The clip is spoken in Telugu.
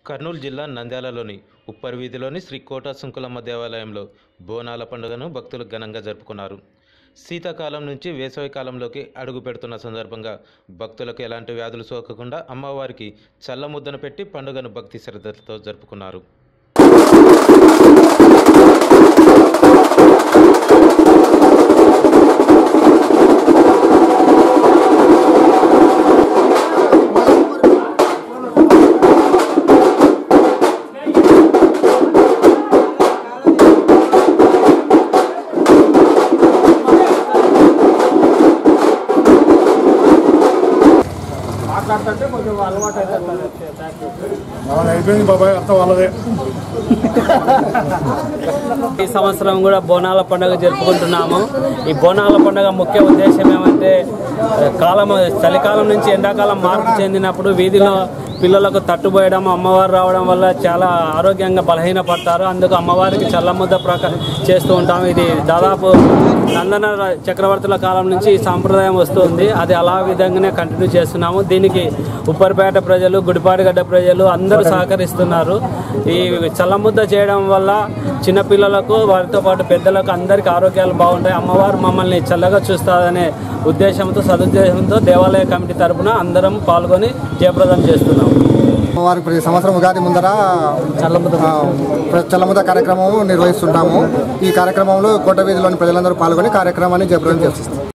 కర్నూలు జిల్లా నంద్యాలలోని ఉప్పర్ వీధిలోని శ్రీ కోట సుంకులమ్మ దేవాలయంలో బోనాల పండుగను భక్తులు ఘనంగా జరుపుకున్నారు శీతాకాలం నుంచి వేసవి కాలంలోకి అడుగు పెడుతున్న సందర్భంగా భక్తులకు ఎలాంటి వ్యాధులు సోకకుండా అమ్మవారికి చల్ల ముద్దను పెట్టి పండుగను భక్తి శ్రద్ధలతో జరుపుకున్నారు మాట్లాడుతుంటే కొంచెం అలవాటు అవుతుంది వాళ్ళది అయిపోయింది బాబాయ్ అంతా వాళ్ళదే ఈ సంవత్సరం కూడా బోనాల పండుగ జరుపుకుంటున్నాము ఈ బోనాల పండుగ ముఖ్య ఉద్దేశం ఏమంటే కాలం చలికాలం నుంచి ఎండాకాలం మార్పు చెందినప్పుడు వీధిలో పిల్లలకు తట్టుపోయడం అమ్మవారు రావడం వల్ల చాలా ఆరోగ్యంగా బలహీనపడతారు అందుకు అమ్మవారికి చల్లముద్ద ప్రక చేస్తూ ఉంటాము ఇది దాదాపు నందన ర- చక్రవర్తుల కాలం నుంచి ఈ సాంప్రదాయం వస్తుంది అది అలా విధంగానే కంటిన్యూ చేస్తున్నాము దీనికి ఉప్పరిపేట ప్రజలు గుడిపాడిగడ్డ ప్రజలు అందరూ సహకరిస్తున్నారు ఈ చల్లముద్ద చేయడం వల్ల చిన్నపిల్లలకు వారితో పాటు పెద్దలకు అందరికీ ఆరోగ్యాలు బాగుంటాయి అమ్మవారు మమ్మల్ని చల్లగా చూస్తారనే ఉద్దేశంతో సదుద్దేశంతో దేవాలయ కమిటీ తరపున అందరం పాల్గొని జయప్రదం చేస్తున్నాం వారి ప్రతి సంవత్సరం ఉగాది ముందర ఆ, ప్ర- చల్లముద్ద కార్యక్రమం నిర్వహిస్తుంటాము ఈ కార్యక్రమంలో కోట వీధిలోని ప్రజలందరూ పాల్గొని కార్యక్రమాన్ని జయప్రదం చేస్తారు